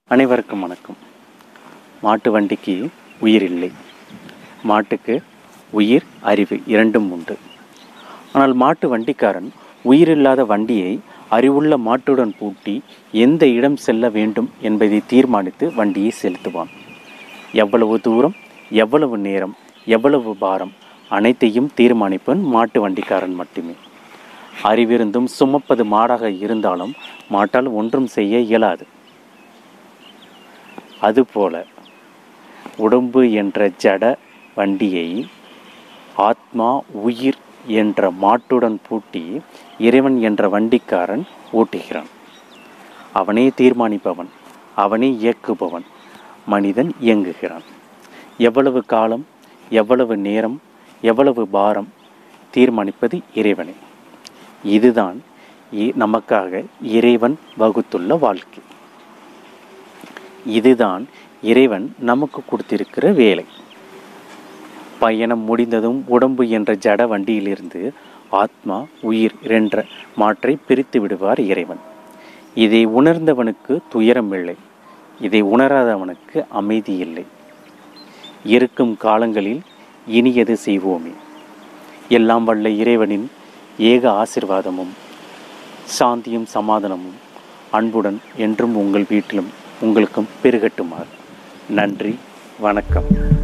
அனைவருக்கும் வணக்கம் மாட்டு வண்டிக்கு உயிர் இல்லை மாட்டுக்கு உயிர் அறிவு இரண்டும் உண்டு ஆனால் மாட்டு வண்டிக்காரன் உயிரில்லாத வண்டியை அறிவுள்ள மாட்டுடன் பூட்டி எந்த இடம் செல்ல வேண்டும் என்பதை தீர்மானித்து வண்டியை செலுத்துவான் எவ்வளவு தூரம் எவ்வளவு நேரம் எவ்வளவு பாரம் அனைத்தையும் தீர்மானிப்பவன் மாட்டு வண்டிக்காரன் மட்டுமே அறிவிருந்தும் சுமப்பது மாடாக இருந்தாலும் மாட்டால் ஒன்றும் செய்ய இயலாது அதுபோல உடம்பு என்ற ஜட வண்டியை ஆத்மா உயிர் என்ற மாட்டுடன் பூட்டி இறைவன் என்ற வண்டிக்காரன் ஓட்டுகிறான் அவனே தீர்மானிப்பவன் அவனே இயக்குபவன் மனிதன் இயங்குகிறான் எவ்வளவு காலம் எவ்வளவு நேரம் எவ்வளவு பாரம் தீர்மானிப்பது இறைவனே இதுதான் இ- நமக்காக இறைவன் வகுத்துள்ள வாழ்க்கை இதுதான் இறைவன் நமக்கு கொடுத்திருக்கிற வேலை பயணம் முடிந்ததும் உடம்பு என்ற ஜட வண்டியிலிருந்து ஆத்மா உயிர் என்ற மாற்றை பிரித்து விடுவார் இறைவன் இதை உணர்ந்தவனுக்கு துயரம் இல்லை இதை உணராதவனுக்கு அமைதி இல்லை இருக்கும் காலங்களில் இனியது செய்வோமே எல்லாம் வல்ல இறைவனின் ஏக ஆசிர்வாதமும் சாந்தியும் சமாதானமும் அன்புடன் என்றும் உங்கள் வீட்டிலும் உங்களுக்கும் பெருகட்டுமாறு நன்றி வணக்கம்